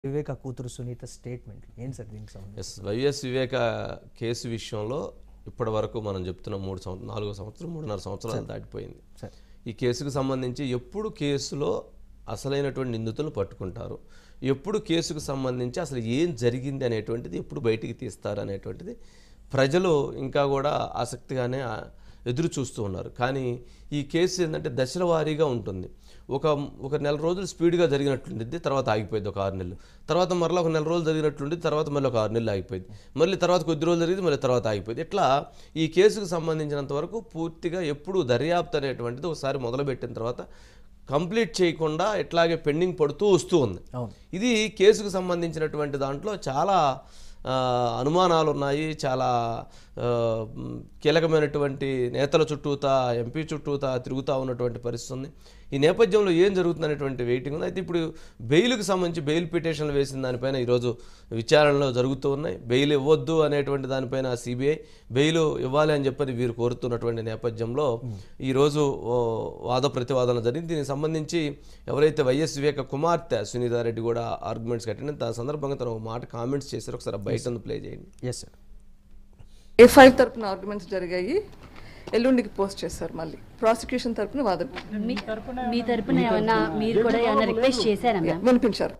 వివేక కూతురు సునీత స్టేట్మెంట్ ఏంటి సార్ దీనికి సంబంధించి ఎస్ వైఎస్ వివేక కేసు విషయంలో ఇప్పటి వరకు మనం చెప్తున్న మూడు సంవత్సరం నాలుగో సంవత్సరం మూడున్నర సంవత్సరాలు దాటిపోయింది సార్ ఈ కేసుకు సంబంధించి ఎప్పుడు కేసులో అసలైనటువంటి నిందితులను పట్టుకుంటారు ఎప్పుడు కేసుకు సంబంధించి అసలు ఏం జరిగింది అనేటువంటిది ఎప్పుడు బయటికి తీస్తారు అనేటువంటిది ప్రజలు ఇంకా కూడా ఆసక్తిగానే ఆ, ఎదురు చూస్తూ ఉన్నారు కానీ ఈ కేసు ఏంటంటే దశల వారీగా ఉంటుంది ఒక ఒక నెల రోజులు స్పీడ్గా జరిగినట్లుండిద్ది తర్వాత ఆగిపోయింది ఒక ఆరు నెలలు తర్వాత మరలా ఒక నెల రోజులు జరిగినట్లుండి తర్వాత మళ్ళీ ఒక ఆరు నెలలు ఆగిపోయింది మళ్ళీ తర్వాత కొద్ది రోజులు జరిగింది మళ్ళీ తర్వాత ఆగిపోయింది ఇట్లా ఈ కేసుకు సంబంధించినంత వరకు పూర్తిగా ఎప్పుడు దర్యాప్తు అనేటువంటిది ఒకసారి మొదలుపెట్టిన తర్వాత కంప్లీట్ చేయకుండా ఇట్లాగే పెండింగ్ పడుతూ వస్తూ ఉంది అవును ఇది కేసుకు సంబంధించినటువంటి దాంట్లో చాలా ఆ, అనుమానాలు ఉన్నాయి చాలా ఆ, మ్, కీలకమైనటువంటి నేతల చుట్టూతా ఎంపీ చుట్టూతా తిరుగుతూ ఉన్నటువంటి పరిస్థితి ఉంది ఈ నేపథ్యంలో ఏం జరుగుతుందనేటువంటి వెయిటింగ్ ఉంది అయితే ఇప్పుడు బెయిల్కి సంబంధించి బెయిల్ పిటిషన్లు వేసిన దానిపైన ఈరోజు విచారణలు జరుగుతూ ఉన్నాయి బెయిల్ ఇవ్వద్దు అనేటువంటి దానిపైన సిబిఐ బెయిల్ ఇవ్వాలి అని చెప్పని వీరు కోరుతున్నటువంటి నేపథ్యంలో ఈరోజు ఓ, వాద ప్రతివాదన జరిగింది దీనికి సంబంధించి ఎవరైతే వైఎస్ వివేక కుమార్తె సునీతారెడ్డి కూడా ఆర్గ్యుమెంట్స్ కట్టిన దాని సందర్భంగా తను ఒక మాట కామెంట్స్ చేశారు ఒకసారి ఆ బయట ప్లే చేయండి ఎస్ సార్ ఏ ఫైవ్ తరపున ఆర్గ్యుమెంట్స్ జరిగాయి ఎల్లుండికి పోస్ట్ చేశారు మళ్ళీ ప్రాసిక్యూషన్ తరపున వాదన మీ మీ తరపున ఏమన్నా మీరు కూడా ఏమన్నా రిక్వెస్ట్ చేశారా మ్యామ్ వినిపించారు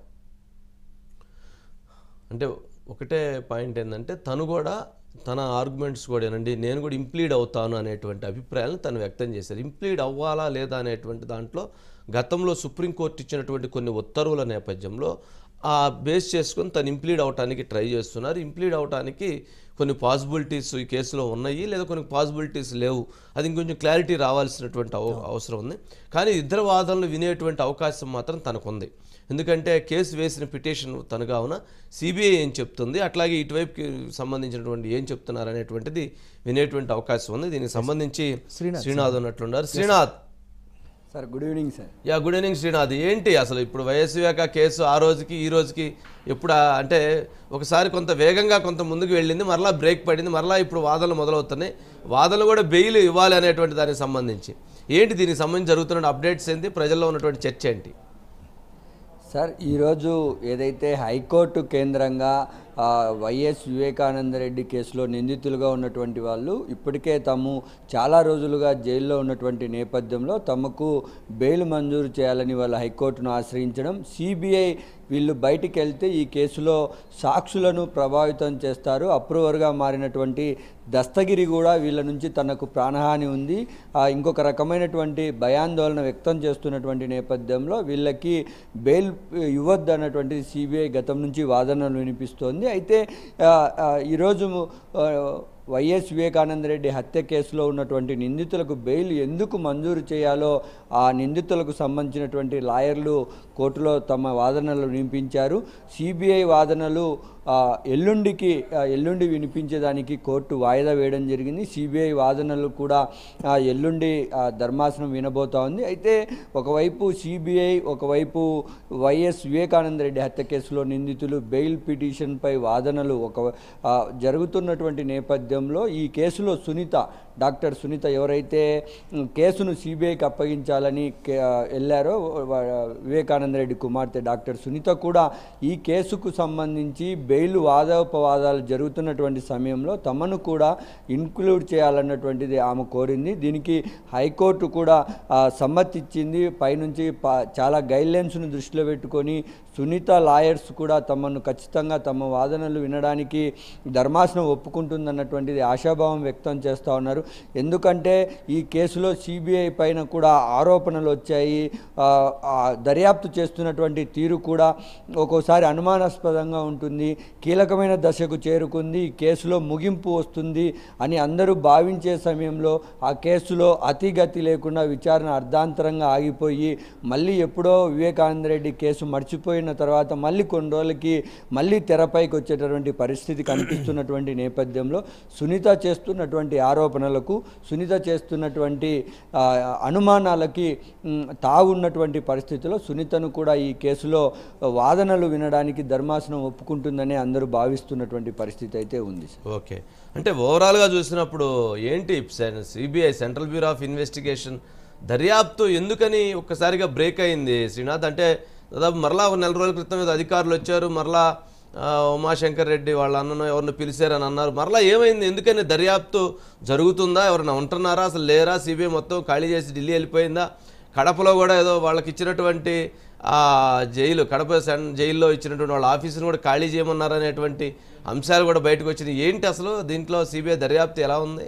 అంటే ఒకటే పాయింట్ ఏంటంటే తను కూడా తన ఆర్గ్యుమెంట్స్ కూడా ఏనండి నేను కూడా ఇంప్లీడ్ అవుతాను అనేటువంటి అభిప్రాయాలను తను వ్యక్తం చేశారు ఇంప్లీడ్ అవ్వాలా లేదా అనేటువంటి దాంట్లో గతంలో సుప్రీంకోర్టు ఇచ్చినటువంటి కొన్ని ఉత్తర్వుల నేపథ్యంలో ఆ బేస్ చేసుకొని తను ఇంప్లీడ్ అవడానికి ట్రై చేస్తున్నారు ఇంప్లీడ్ అవడానికి కొన్ని పాసిబిలిటీస్ ఈ కేసులో ఉన్నాయి లేదా కొన్ని పాసిబిలిటీస్ లేవు అది ఇంకొంచెం క్లారిటీ రావాల్సినటువంటి అవ- అవసరం ఉంది కానీ ఇద్దరు వాదనలు వినేటువంటి అవకాశం మాత్రం తనకుంది ఎందుకంటే కేసు వేసిన పిటిషన్ తను కావున సిబిఐ ఏం చెప్తుంది అట్లాగే ఇటువైపుకి సంబంధించినటువంటి ఏం చెప్తున్నారు అనేటువంటిది వినేటువంటి అవకాశం ఉంది దీనికి సంబంధించి శ్రీనాథ్ శ్రీనాథ్ ఉన్నట్లున్నారు Srinath sir good evening sir yeah good evening Srinath ఏంటి అసలు ఇప్పుడు వైఎస్ వివేక కేసు ఆ రోజుకి ఈ రోజుకి ఎప్పుడు ఆ- అంటే ఒకసారి కొంత వేగంగా కొంత ముందుకు వెళ్ళింది మరలా బ్రేక్ పడింది మరలా ఇప్పుడు వాదనలు మొదలవుతున్నాయి వాదనలు కూడా బెయిల్ ఇవ్వాలి అనేటువంటి దానికి సంబంధించి ఏంటి దీనికి సంబంధించి జరుగుతున్న అప్డేట్స్ ఏంటి ప్రజల్లో ఉన్నటువంటి చర్చ ఏంటి సార్ ఈరోజు ఏదైతే హైకోర్టు కేంద్రంగా ఆ, వైఎస్ వివేకానందరెడ్డి కేసులో నిందితులుగా ఉన్నటువంటి వాళ్ళు ఇప్పటికే తాము చాలా రోజులుగా జైల్లో ఉన్నటువంటి నేపథ్యంలో తమకు బెయిల్ మంజూరు చేయాలని వాళ్ళు హైకోర్టును ఆశ్రయించడం సిబిఐ వీళ్ళు బయటికి వెళ్తే ఈ కేసులో సాక్షులను ప్రభావితం చేస్తారు అప్రూవర్గా మారినటువంటి దస్తగిరి కూడా వీళ్ళ నుంచి తనకు ప్రాణహాని ఉంది ఆ, ఇంకొక రకమైనటువంటి భయాందోళన వ్యక్తం చేస్తున్నటువంటి నేపథ్యంలో వీళ్ళకి బెయిల్ ఇవ్వద్దు అన్నటువంటిది సిబిఐ గతం నుంచి వాదనలు వినిపిస్తోంది అయితే ఆ, ఆ, ఈరోజు ఆ, వైఎస్ వివేకానంద రెడ్డి హత్య కేసులో ఉన్నటువంటి నిందితులకు బెయిల్ ఎందుకు మంజూరు చేయాలో ఆ నిందితులకు సంబంధించినటువంటి లాయర్లు కోర్టులో తమ వాదనలు వినిపించారు సిబిఐ వాదనలు ఆ, ఎల్లుండికి ఆ, ఎల్లుండి వినిపించేదానికి కోర్టు వాయిదా వేయడం జరిగింది సిబిఐ వాదనలు కూడా ఆ, ఎల్లుండి ఆ, ధర్మాసనం వినబోతా ఉంది అయితే ఒకవైపు సిబిఐ ఒకవైపు వైఎస్ వివేకానంద రెడ్డి హత్య కేసులో నిందితులు బెయిల్ పిటిషన్పై వాదనలు ఒక ఆ, జరుగుతున్నటువంటి నేపథ్యంలో ఈ కేసులో సునీత డాక్టర్ సునీత ఎవరైతే ఉమ్, కేసును సిబిఐకి అప్పగించాలని కే- ఆ, వెళ్ళారో వా- వివేకానంద రెడ్డి కుమార్తె డాక్టర్ సునీత కూడా ఈ కేసుకు సంబంధించి బెయిల్ వాదోపవాదాలు జరుగుతున్నటువంటి సమయంలో తమను కూడా ఇన్క్లూడ్ చేయాలన్నటువంటిది ఆమె కోరింది దీనికి హైకోర్టు కూడా ఆ, సమ్మతిచ్చింది పైనుంచి ప- చాలా గైడ్లైన్స్ను దృష్టిలో పెట్టుకొని సునీత లాయర్స్ కూడా తమను ఖచ్చితంగా తమ వాదనలు వినడానికి ధర్మాసనం ఒప్పుకుంటుందన్నటువంటిది ఆశాభావం వ్యక్తం చేస్తూ ఉన్నారు ఎందుకంటే ఈ కేసులో సిబిఐ పైన కూడా ఆరోపణలు వచ్చాయి ఆ, ఆ దర్యాప్తు చేస్తున్నటువంటి తీరు కూడా ఒక్కోసారి అనుమానాస్పదంగా ఉంటుంది కీలకమైన దశకు చేరుకుంది ఈ కేసులో ముగింపు వస్తుంది అని అందరూ భావించే సమయంలో ఆ కేసులో అతిగతి లేకుండా విచారణ అర్ధాంతరంగా ఆగిపోయి మళ్ళీ ఎప్పుడో వివేకానంద రెడ్డి కేసు మర్చిపోయిన తర్వాత మళ్ళీ కొన్ని రోజులకి మళ్ళీ తెరపైకి వచ్చేటటువంటి పరిస్థితి కనిపిస్తున్నటువంటి నేపథ్యంలో సునీత చేస్తున్నటువంటి ఆరోపణలకు సునీత చేస్తున్నటువంటి ఆ, అనుమానాలకి మ్, తావున్నటువంటి పరిస్థితిలో సునీతను కూడా ఈ కేసులో వాదనలు వినడానికి ధర్మాసనం ఒప్పుకుంటుందని అందరూ భావిస్తున్నటువంటి పరిస్థితి అయితే ఉంది సార్ ఓకే అంటే ఓవరాల్గా చూసినప్పుడు ఏంటి CBI central bureau of investigation దర్యాప్తు ఎందుకని ఒక్కసారిగా బ్రేక్ అయింది శ్రీనాథ్ అంటే దాదాపు మరలా ఒక నెల రోజుల క్రితం ఏదో అధికారులు వచ్చారు మరలా ఆ, ఉమాశంకర్ రెడ్డి వాళ్ళ అన్నను ఎవరిని పిలిచారని అన్నారు మరలా ఏమైంది ఎందుకని దర్యాప్తు జరుగుతుందా ఎవరైనా ఉంటున్నారా అసలు లేరా సిబిఐ మొత్తం ఖాళీ చేసి ఢిల్లీ వెళ్ళిపోయిందా కడపలో కూడా ఏదో వాళ్ళకి ఇచ్చినటువంటి ఆ జైలు కడప సెన్ జైల్లో ఇచ్చినటువంటి వాళ్ళ ఆఫీసును కూడా ఖాళీ చేయమన్నారనేటువంటి అంశాలు కూడా బయటకు వచ్చినాయి ఏంటి అసలు దీంట్లో సిబిఐ దర్యాప్తు ఎలా ఉంది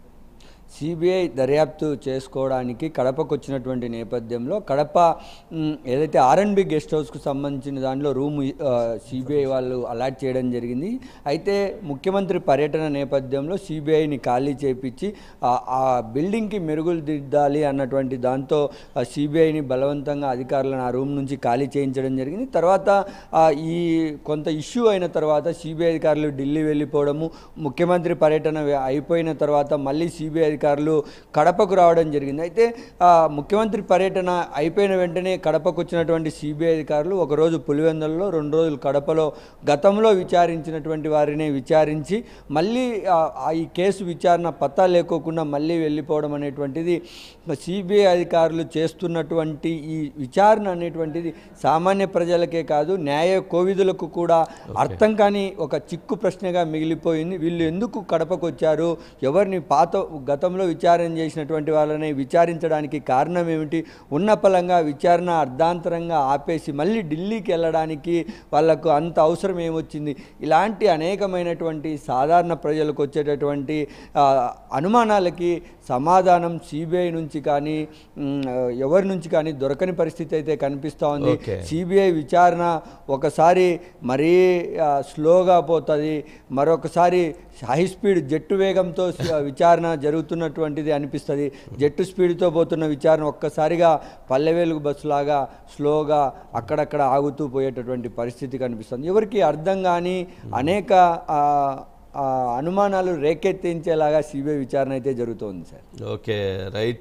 సిబిఐ దర్యాప్తు చేసుకోవడానికి కడపకు వచ్చినటువంటి నేపథ్యంలో కడప మ్, ఏదైతే ఆర్ఎన్బి గెస్ట్ హౌస్కు సంబంధించిన దాంట్లో రూమ్ సిబిఐ వాళ్ళు అలాట్ చేయడం జరిగింది అయితే ముఖ్యమంత్రి పర్యటన నేపథ్యంలో సిబిఐని ఖాళీ చేపించి ఆ- ఆ బిల్డింగ్కి మెరుగులు దిద్దాలి అన్నటువంటి దాంతో సిబిఐని బలవంతంగా అధికారులను ఆ రూమ్ నుంచి ఖాళీ చేయించడం జరిగింది తర్వాత ఆ, ఈ కొంత ఇష్యూ అయిన తర్వాత సిబిఐ అధికారులు ఢిల్లీ వెళ్ళిపోవడము ముఖ్యమంత్రి పర్యటన వే- అయిపోయిన తర్వాత మళ్ళీ సిబిఐ అధికారులు కడపకు రావడం జరిగింది అయితే ఆ, ముఖ్యమంత్రి పర్యటన అయిపోయిన వెంటనే కడపకు వచ్చినటువంటి సిబిఐ అధికారులు ఒకరోజు పులివెందులలో రెండు రోజులు కడపలో గతంలో విచారించినటువంటి వారిని విచారించి మళ్ళీ ఆ, ఆ ఈ కేసు విచారణ పత్తా లేకోకుండా మళ్ళీ వెళ్ళిపోవడం అనేటువంటిది సిబిఐ అధికారులు చేస్తున్నటువంటి ఈ విచారణ అనేటువంటిది సామాన్య ప్రజలకే కాదు న్యాయ కోవిదులకు కూడా అర్థం కాని ఒక చిక్కు ప్రశ్నగా మిగిలిపోయింది వీళ్ళు ఎందుకు కడపకు వచ్చారు ఎవరిని పాత గతంలో విచారణ చేసినటువంటి వాళ్ళని విచారించడానికి కారణం ఏమిటి ఉన్న పలంగా విచారణ అర్ధాంతరంగా ఆపేసి మళ్ళీ ఢిల్లీకి వెళ్ళడానికి వాళ్ళకు అంత అవసరం ఏమొచ్చింది ఇలాంటి అనేకమైనటువంటి సాధారణ ప్రజలకు వచ్చేటటువంటి ఆ, అనుమానాలకి సమాధానం సిబిఐ నుంచి కానీ మ్, ఎవరి నుంచి కానీ దొరకని పరిస్థితి అయితే కనిపిస్తూ ఉంది Okay. సిబిఐ విచారణ ఒకసారి మరీ ఆ, స్లోగా పోతుంది మరొకసారి హై స్పీడ్ జెట్టు వేగంతో స- విచారణ జరుగుతున్నటువంటిది అనిపిస్తుంది జెట్టు స్పీడ్తో పోతున్న విచారణ ఒక్కసారిగా పల్లెవేలుగు బస్సులాగా స్లోగా అక్కడక్కడ ఆగుతూ పోయేటటువంటి పరిస్థితి కనిపిస్తుంది ఎవరికి అర్థం కాని అనేక ఆ, ఆ, అనుమానాలు రేకెత్తించేలాగా సిబిఐ విచారణ అయితే జరుగుతోంది సార్ ఓకే రైట్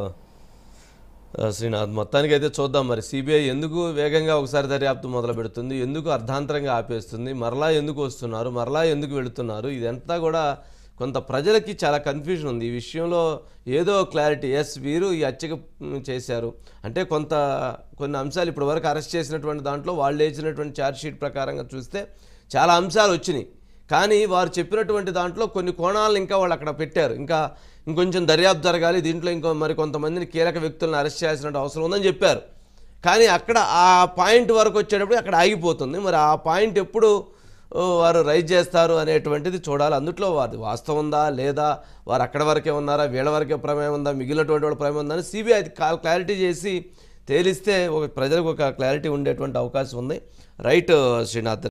ఆ, శ్రీనాథ్ మొత్తానికి అయితే చూద్దాం మరి సిబిఐ ఎందుకు వేగంగా ఒకసారి దర్యాప్తు మొదలు పెడుతుంది ఎందుకు అర్ధాంతరంగా ఆపేస్తుంది మరలా ఎందుకు వస్తున్నారు మరలా ఎందుకు వెళుతున్నారు ఇదంతా కూడా కొంత ప్రజలకి చాలా కన్ఫ్యూజన్ ఉంది ఈ విషయంలో ఏదో క్లారిటీ ఎస్ వీరు ఈ హత్యక మ్, చేశారు అంటే కొంత కొన్ని అంశాలు ఇప్పటి వరకు అరెస్ట్ చేసినటువంటి దాంట్లో వాళ్ళు వేసినటువంటి ఛార్జ్ షీట్ ప్రకారంగా చూస్తే చాలా అంశాలు వచ్చినాయి కానీ వారు చెప్పినటువంటి దాంట్లో కొన్ని కోణాలను ఇంకా వాళ్ళు అక్కడ పెట్టారు ఇంకా ఇంకొంచెం దర్యాప్తు జరగాలి దీంట్లో ఇంకో మరి కొంతమందిని కీలక వ్యక్తులను అరెస్ట్ చేయాల్సిన అవసరం ఉందని చెప్పారు కానీ అక్కడ ఆ పాయింట్ వరకు వచ్చేటప్పుడు అక్కడ ఆగిపోతుంది మరి ఆ పాయింట్ ఎప్పుడు ఓ, వారు రైజ్ చేస్తారు అనేటువంటిది చూడాలి అందుట్లో వారి వాస్తవం ఉందా లేదా వారు అక్కడ వరకే ఉన్నారా వీళ్ళ వరకే ప్రమేయం ఉందా మిగిలినటువంటి వాళ్ళ ప్రమేయం ఉందా అని సిబిఐ క్లారిటీ చేసి తేలిస్తే ఒక ప్రజలకు ఒక క్లారిటీ ఉండేటువంటి అవకాశం ఉంది రైట్ శ్రీనాథ్